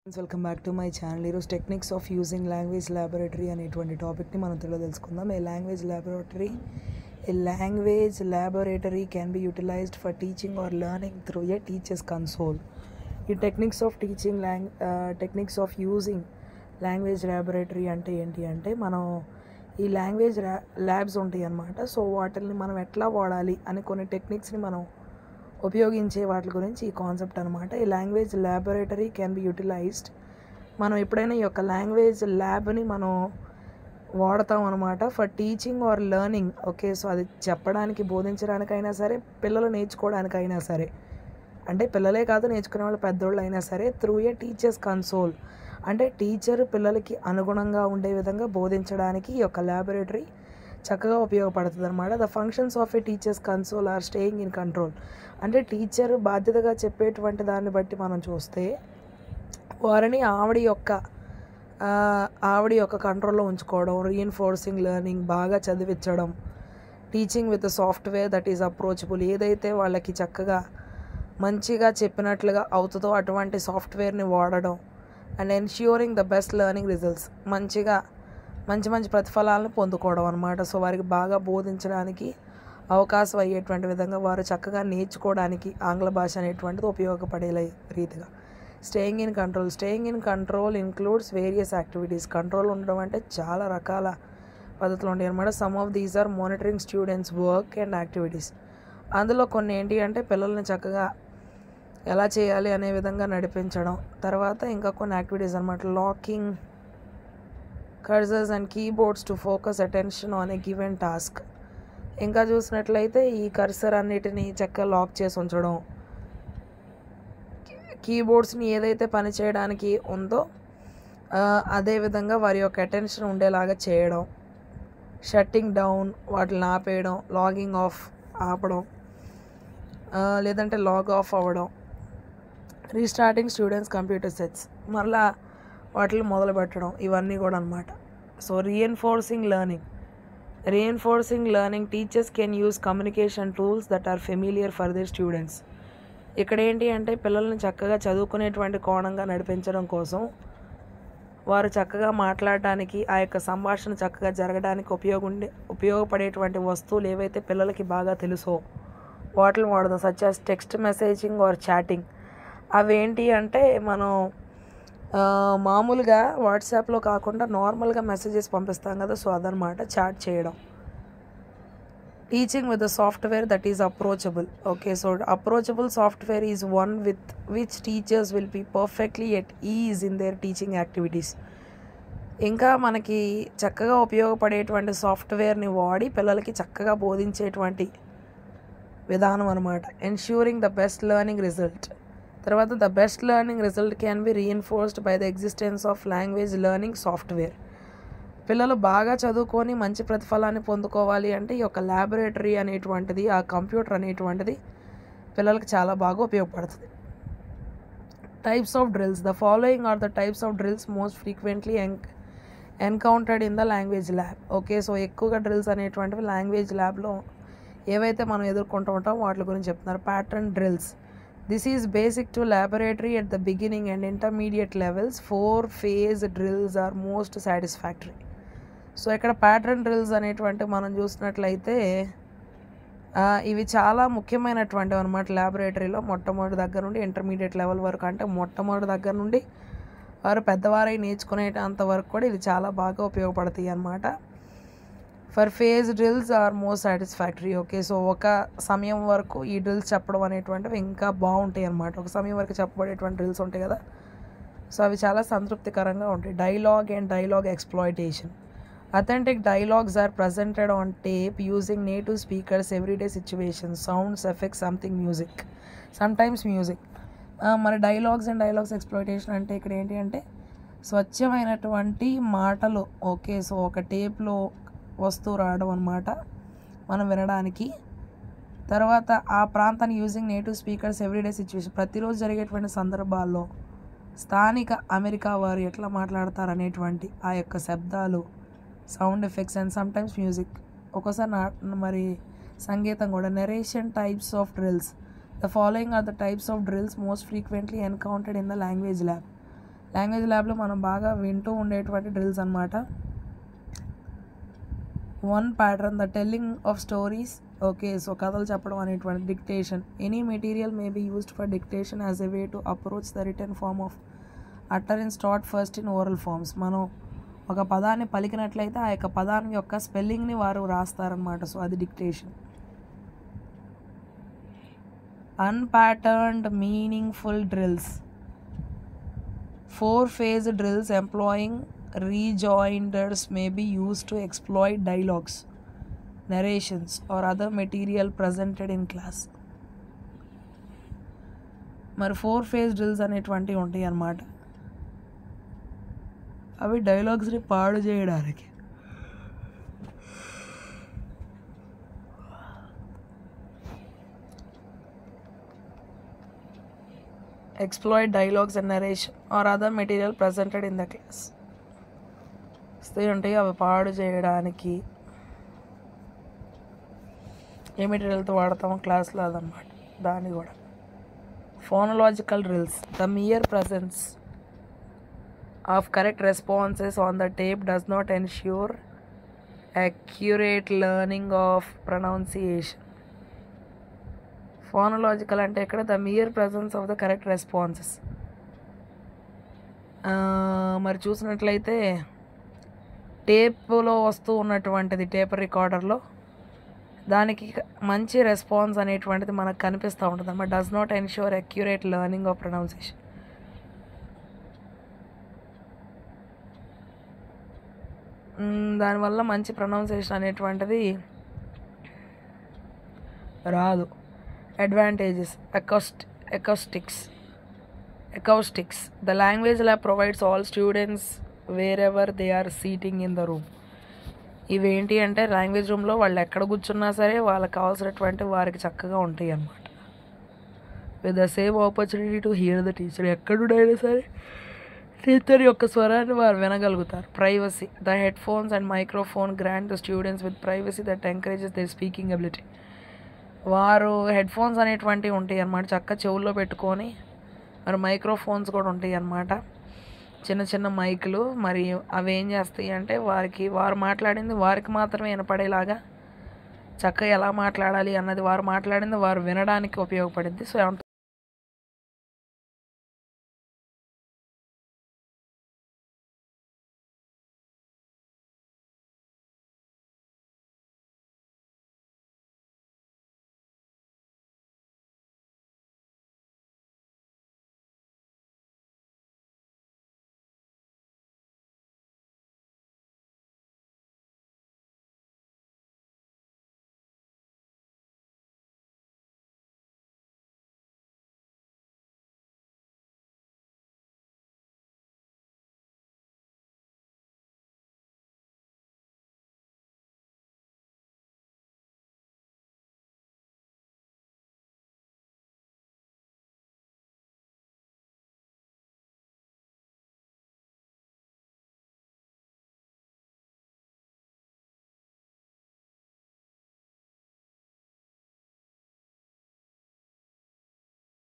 Welcome back to my channel ఈరోజు techniques of using language laboratory అనేటువంటి టాపిక్ని మనం తెలుగు తెలుసుకుందాం a language laboratory a language laboratory can be utilized for teaching or learning through a teachers console ఈ techniques of teaching long techniques of using language laboratory అంటే ఏంటి అంటే మనం ఈ లాంగ్వేజ్ ల్యాబ్స్ ఉంటాయి అన్నమాట సో వాటిని మనం ఎట్లా వాడాలి అని కొన్ని టెక్నిక్స్ని మనం ఉపయోగించే వాటి గురించి ఈ కాన్సెప్ట్ అనమాట ఈ language laboratory can be utilized మనం ఎప్పుడైనా ఈ యొక్క లాంగ్వేజ్ ల్యాబ్ని మనం వాడతాం అనమాట for teaching or learning okay so అది చెప్పడానికి బోధించడానికైనా సరే పిల్లలు నేర్చుకోవడానికైనా సరే అంటే పిల్లలే కాదు నేర్చుకునే వాళ్ళు పెద్దోళ్ళు అయినా సరే త్రూ ఏ టీచర్స్ కన్సోల్ అంటే టీచర్ పిల్లలకి అనుగుణంగా ఉండే విధంగా బోధించడానికి ఈ యొక్క ల్యాబొరేటరీ చక్కగా ఉపయోగపడుతుంది అనమాట the functions of a teachers console are staying in control అంటే టీచర్ బాధ్యతగా చెప్పేటువంటి దాన్ని బట్టి మనం చూస్తే వారిని ఆవిడ యొక్క ఆ, ఆవిడ యొక్క కంట్రోల్లో ఉంచుకోవడం రీఎన్ఫోర్సింగ్ లెర్నింగ్ బాగా చదివించడం teaching with software that is approachable ఏదైతే వాళ్ళకి చక్కగా మంచిగా చెప్పినట్లుగా అవుతుందో అటువంటి సాఫ్ట్వేర్ని వాడడం and ensuring the best learning results మంచిగా మంచి మంచి ప్రతిఫలాలను పొందుకోవడం అనమాట సో వారికి బాగా బోధించడానికి అవకాశం అయ్యేటువంటి విధంగా వారు చక్కగా నేర్చుకోవడానికి ఆంగ్ల భాష అనేటువంటిది ఉపయోగపడే రీతిగా staying in control staying in control includes various activities control ఉండడం అంటే చాలా రకాల పద్ధతులు ఉంటాయి అనమాట some of these are monitoring students work and activities అందులో కొన్ని ఏంటి అంటే పిల్లల్ని చక్కగా ఎలా చేయాలి అనే విధంగా నడిపించడం తర్వాత ఇంకా కొన్ని యాక్టివిటీస్ అనమాట locking cursors and keyboards to focus attention on a given task ఇంకా చూసినట్లయితే ఈ కర్సర్ అన్నిటిని చక్కగా లాక్ చేసి ఉంచడం కీబోర్డ్స్ని ఏదైతే పని చేయడానికి ఉందో ఆ, అదే విధంగా వారి యొక్క అటెన్షన్ ఉండేలాగా చేయడం షట్టింగ్ డౌన్ వాటిని ఆపేయడం లాగింగ్ ఆఫ్ ఆపడం ఆ, లేదంటే లాగ్ ఆఫ్ అవ్వడం రీస్టార్టింగ్ స్టూడెంట్స్ కంప్యూటర్ సెట్స్ మరలా వాటిని మొదలు పెట్టడం ఇవన్నీ కూడా అనమాట so reinforcing learning reinforcing learning teachers can use communication tools that are familiar for their students ఇక్కడ ఏంటి అంటే పిల్లల్ని చక్కగా చదువుకునేటువంటి కోణంగా నడిపించడం కోసం వారు చక్కగా మాట్లాడటానికి ఆ యొక్క సంభాషణ చక్కగా జరగడానికి ఉపయోగండే ఉపయోగపడేటువంటి వస్తువులు ఏవైతే పిల్లలకి బాగా తెలుసో వాటిని వాడదాం such as text messaging or chatting అవేంటి అంటే మనం ఆ, మామూలుగా వాట్సాప్లో కాకుండా నార్మల్గా మెసేజెస్ పంపిస్తాం కదా సో అదనమాట చాట్ చేయడం teaching with the software that is approachable okay so approachable software is one with which teachers will be perfectly at ease in their teaching activities ఇంకా మనకి చక్కగా ఉపయోగపడేటువంటి సాఫ్ట్వేర్ని వాడి పిల్లలకి చక్కగా బోధించేటువంటి విధానం అనమాట ensuring the best learning result తర్వాత the best learning result can be reinforced by the existence of language learning software పిల్లలు బాగా చదువుకొని మంచి ప్రతిఫలాన్ని పొందుకోవాలి అంటే ఈ యొక్క ల్యాబొరేటరీ అనేటువంటిది ఆ కంప్యూటర్ అనేటువంటిది పిల్లలకి చాలా బాగా ఉపయోగపడుతుంది types of drills the following are the types of drills most frequently encountered in the language lab okay so ఎక్కువగా డ్రిల్స్ అనేటువంటివి లాంగ్వేజ్ ల్యాబ్లో ఏవైతే మనం ఎదుర్కొంటూ ఉంటామో వాటి గురించి చెప్తున్నారు pattern drills this is basic to laboratory at the beginning and intermediate levels four phase drills are most satisfactory so ఇక్కడ ప్యాటర్న్ డ్రిల్స్ అనేటువంటి మనం చూసినట్లయితే ఆ, ఇవి చాలా ముఖ్యమైనటువంటివి అనమాట ల్యాబొరేటరీలో మొట్టమొదటి దగ్గర నుండి ఇంటర్మీడియట్ లెవెల్ వరకు అంటే మొట్టమొదటి దగ్గర నుండి వారు పెద్దవారై నేర్చుకునేటంత వరకు కూడా ఇది చాలా బాగా ఉపయోగపడతాయి అన్నమాట four phase drills are most satisfactory okay so ఒక సమయం వరకు ఈ డ్రిల్స్ చెప్పడం అనేటువంటివి ఇంకా బాగుంటాయి అన్నమాట ఒక సమయం వరకు చెప్పబడేటువంటి డ్రిల్స్ ఉంటాయి కదా సో అవి చాలా సంతృప్తికరంగా ఉంటాయి dialogue and dialogue exploitation authentic dialogues are presented on tape using native speakers everyday situation sounds effect something music sometimes music మరి డైలాగ్స్ అండ్ డైలాగ్స్ ఎక్స్ప్లోయిటేషన్ అంటే ఇక్కడ ఏంటి అంటే స్వచ్ఛమైనటువంటి మాటలు ఓకే సో ఒక టేప్లో వస్తూ రావడం అనమాట మనం వినడానికి తర్వాత ఆ ప్రాంతాన్ని using native speakers everyday situation ప్రతిరోజు జరిగేటువంటి సందర్భాల్లో స్థానిక అమెరికా వారు ఎట్లా మాట్లాడతారు అనేటువంటి ఆ యొక్క శబ్దాలు sound effects and sometimes music ఒక్కోసారి నా మరి సంగీతం కూడా narration types of drills the following are the types of drills most frequently encountered in the language lab language ల్యాబ్లో మనం బాగా వింటూ ఉండేటువంటి డ్రిల్స్ అనమాట one pattern the telling of stories okay so కథలు చెప్పడం అనేటువంటి dictation any material may be used for dictation as a way to approach the return form of utter in start first in oral forms మనం ఒక పదాన్ని పలికినట్లయితే ఆ యొక్క పదాన్ని యొక్క స్పెల్లింగ్ని వారు రాస్తారనమాట సో అది dictation unpatterned meaningful drills four phase drills employing rejoinders may be used to exploit dialogues, narrations, or other material presented in class. మరి ఫోర్ ఫేజ్ డ్రిల్స్ అనేటువంటివి ఉంటాయి అన్నమాట అవి డైలాగ్స్ని పాడు చేయడానికి exploit dialogues and narration or other material presented in the class వస్తాయి ఉంటాయి అవి పాడు చేయడానికి ఏ మెటీరియల్తో వాడతామో క్లాస్లో అదనమాట దాన్ని కూడా phonological drills the mere presence of correct responses on the tape does not ensure accurate learning of pronunciation phonological అంటే ఇక్కడ the mere presence of the correct responses మరి చూసినట్లయితే టేప్లో వస్తూ ఉన్నటువంటిది టేప్ రికార్డర్లో దానికి మంచి రెస్పాన్స్ అనేటువంటిది మనకు కనిపిస్తూ ఉంటుంది అన్నమాట does not ensure accurate learning of pronunciation దానివల్ల మంచి ప్రొనౌన్సియేషన్ అనేటువంటిది రాదు advantages acoust acoustics acoustics the language lab provides all students wherever they are sitting in the room ఇవేంటి అంటే లాంగ్వేజ్ రూమ్లో వాళ్ళు ఎక్కడ కూర్చున్నా సరే వాళ్ళకి కావాల్సినటువంటి వారికి చక్కగా ఉంటాయి అన్నమాట with the same opportunity to hear the teacher ఎక్కడుండైనా సరే టీచర్ యొక్క స్వరాన్ని వారు వినగలుగుతారు privacy the headphones and microphone grand the students with privacy that encourages the speaking ability వారు హెడ్ ఫోన్స్ అనేటువంటివి ఉంటాయి అన్నమాట చక్క చెవుల్లో పెట్టుకొని మరి మైక్రోఫోన్స్ కూడా ఉంటాయి అన్నమాట చిన్న చిన్న మైకులు మరి అవి ఏం చేస్తాయి అంటే వారికి వారు మాట్లాడింది వారికి మాత్రమే వినపడేలాగా చక్కగా ఎలా మాట్లాడాలి అన్నది వారు మాట్లాడింది వారు వినడానికి ఉపయోగపడింది సో